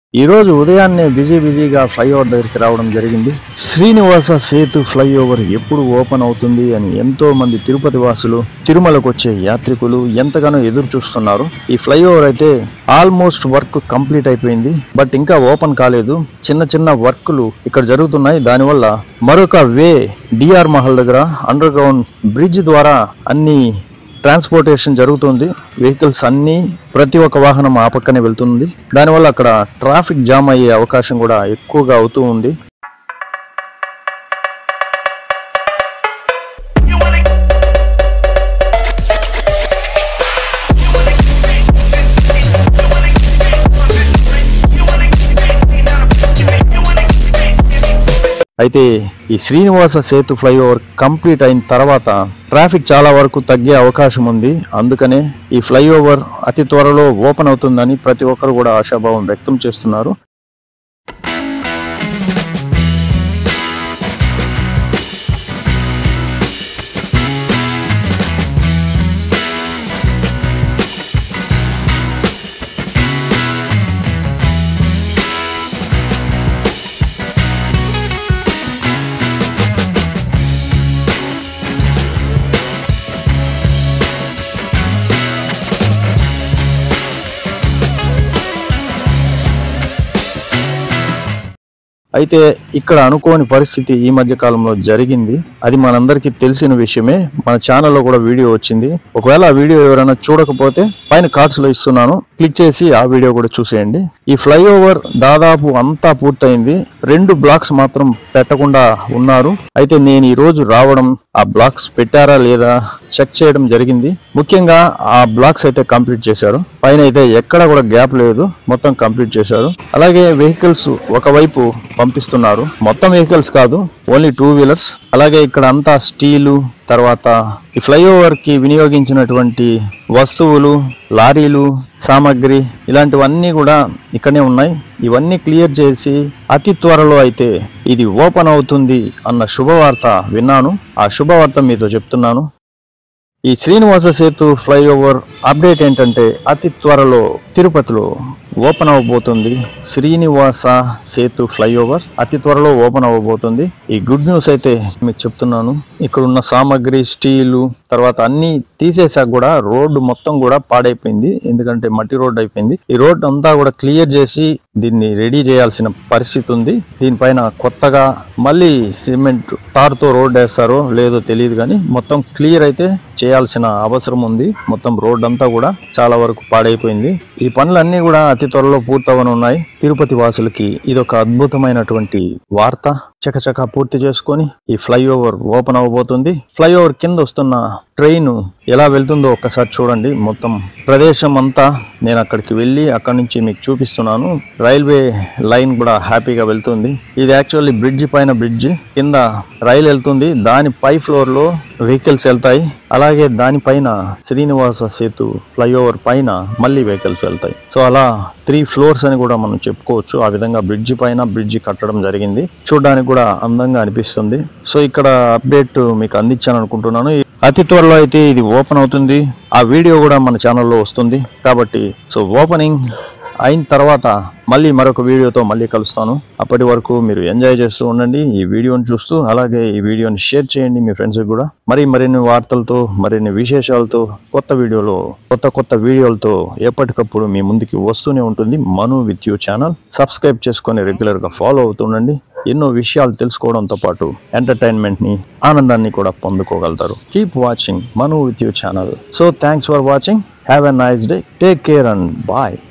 ఈ రోజు ఉదయాన్నే బిజీ బిజీగా ఫ్లైఓవర్ దగ్గరికి రావడం జరిగింది శ్రీనివాస సేతు ఫ్లైఓవర్ ఎప్పుడు ఓపెన్ అవుతుంది అని ఎంతో మంది తిరుపతి వాసులు తిరుమలకు వచ్చే యాత్రికులు ఎంతగానో ఎదురు చూస్తున్నారు ఈ ఫ్లైఓవర్ అయితే ఆల్మోస్ట్ వర్క్ కంప్లీట్ అయిపోయింది బట్ ఇంకా ఓపెన్ కాలేదు చిన్న చిన్న వర్క్లు ఇక్కడ జరుగుతున్నాయి దానివల్ల మరొక వే డిఆర్ మహల్ దగ్గర అండర్ గ్రౌండ్ బ్రిడ్జ్ ద్వారా అన్ని ట్రాన్స్పోర్టేషన్ జరుగుతుంది వెహికల్స్ అన్నీ ప్రతి ఒక్క వాహనం ఆ పక్కనే వెళ్తుంది దానివల్ల అక్కడ ట్రాఫిక్ జామ్ అయ్యే అవకాశం కూడా ఎక్కువగా అవుతూ ఉంది అయితే ఈ శ్రీనివాస సేతు ఫ్లైఓవర్ కంప్లీట్ అయిన తర్వాత ట్రాఫిక్ చాలా వరకు తగ్గే అవకాశం ఉంది అందుకనే ఈ ఫ్లైఓవర్ అతి త్వరలో ఓపెన్ అవుతుందని ప్రతి ఒక్కరు కూడా ఆశాభావం వ్యక్తం చేస్తున్నారు అయితే ఇక్కడ అనుకోని పరిస్థితి ఈ మధ్య కాలంలో జరిగింది అది మనందరికీ తెలిసిన విషయమే మన ఛానల్లో కూడా వీడియో వచ్చింది ఒకవేళ ఆ వీడియో ఎవరైనా చూడకపోతే పైన కార్డ్స్ లో ఇస్తున్నాను క్లిక్ చేసి ఆ వీడియో కూడా చూసేయండి ఈ ఫ్లైఓవర్ దాదాపు అంతా పూర్తయింది రెండు బ్లాక్స్ మాత్రం పెట్టకుండా ఉన్నారు అయితే నేను ఈ రోజు రావడం ఆ బ్లాక్స్ పెట్టారా లేదా చెక్ చేయడం జరిగింది ముఖ్యంగా ఆ బ్లాక్స్ అయితే కంప్లీట్ చేశారు పైన అయితే ఎక్కడ కూడా గ్యాప్ లేదు మొత్తం కంప్లీట్ చేశారు అలాగే వెహికల్స్ ఒకవైపు పంపిస్తున్నారు మొత్తం వెహికల్స్ కాదు ఓన్లీ టూ వీలర్స్ అలాగే ఇక్కడ అంతా స్టీలు తర్వాత ఈ ఫ్లైఓవర్ కి వినియోగించినటువంటి వస్తువులు లారీలు సామాగ్రి ఇలాంటివన్నీ కూడా ఇక్కడనే ఉన్నాయి ఇవన్నీ క్లియర్ చేసి అతి త్వరలో అయితే ఇది ఓపెన్ అవుతుంది అన్న శుభవార్త విన్నాను ఆ శుభవార్త మీతో చెప్తున్నాను ఈ శ్రీనివాస సేతు ఫ్లైఓవర్ అప్డేట్ ఏంటంటే అతి త్వరలో తిరుపతిలో ఓపెన్ అవ్వబోతుంది శ్రీనివాస సేతు ఫ్లైఓవర్ అతి త్వరలో ఓపెన్ అవ్వబోతుంది ఈ గుడ్ న్యూస్ అయితే మీకు చెప్తున్నాను ఇక్కడ ఉన్న సామాగ్రి స్టీలు తర్వాత అన్ని తీసేసాక కూడా రోడ్డు మొత్తం కూడా పాడైపోయింది ఎందుకంటే మట్టి రోడ్ అయిపోయింది ఈ రోడ్ అంతా కూడా క్లియర్ చేసి దీన్ని రెడీ చేయాల్సిన పరిస్థితి ఉంది దీనిపైన కొత్తగా మళ్ళీ సిమెంట్ తారుతో రోడ్ వేస్తారో లేదో తెలియదు కానీ మొత్తం క్లియర్ అయితే చేయాల్సిన అవసరం ఉంది మొత్తం రోడ్ అంతా కూడా చాలా వరకు పాడైపోయింది ఈ పనులన్నీ కూడా అతి త్వరలో పూర్తవనున్నాయి తిరుపతి వాసులకి ఇది ఒక అద్భుతమైనటువంటి వార్త చకచక పూర్తి చేసుకొని ఈ ఫ్లైఓవర్ ఓపెన్ అవ్వబోతుంది ఫ్లైఓవర్ కింద వస్తున్న ట్రైన్ ఎలా వెళ్తుందో ఒక్కసారి చూడండి మొత్తం ప్రదేశం అంతా నేను అక్కడికి వెళ్ళి అక్కడి నుంచి మీకు చూపిస్తున్నాను రైల్వే లైన్ కూడా హ్యాపీగా వెళ్తుంది ఇది యాక్చువల్లీ బ్రిడ్జ్ పైన బ్రిడ్జ్ కింద రైలు వెళ్తుంది దాని పై ఫ్లోర్ లో వెహికల్స్ వెళ్తాయి అలాగే దానిపైన శ్రీనివాస సేతు ఫ్లైఓవర్ పైన మళ్ళీ వెహికల్స్ వెళ్తాయి సో అలా త్రీ ఫ్లోర్స్ అని కూడా మనం చెప్పుకోవచ్చు ఆ విధంగా బ్రిడ్జ్ పైన బ్రిడ్జ్ కట్టడం జరిగింది చూడడానికి కూడా అందంగా అనిపిస్తుంది సో ఇక్కడ అప్డేట్ మీకు అందించాను అనుకుంటున్నాను అతి త్వరలో అయితే ఇది ఓపెన్ అవుతుంది ఆ వీడియో కూడా మన ఛానల్లో వస్తుంది కాబట్టి సో ఓపెనింగ్ అయిన తర్వాత మళ్ళీ మరొక వీడియోతో మళ్ళీ కలుస్తాను అప్పటి వరకు మీరు ఎంజాయ్ చేస్తూ ఉండండి ఈ వీడియోని చూస్తూ అలాగే ఈ వీడియోని షేర్ చేయండి మీ ఫ్రెండ్స్కి కూడా మరి మరిన్ని వార్తలతో మరిన్ని విశేషాలతో కొత్త వీడియోలో కొత్త కొత్త వీడియోలతో ఎప్పటికప్పుడు మీ ముందుకి వస్తూనే ఉంటుంది Manu with you channel subscribe చేసుకొని రెగ్యులర్గా ఫాలో అవుతుండండి ఎన్నో విషయాలు తెలుసుకోవడంతో పాటు ఎంటర్టైన్మెంట్ ని ఆనందాన్ని కూడా పొందుకోగలుగుతారు keep watching Manu with you channel so thanks for watching have a nice day take care and bye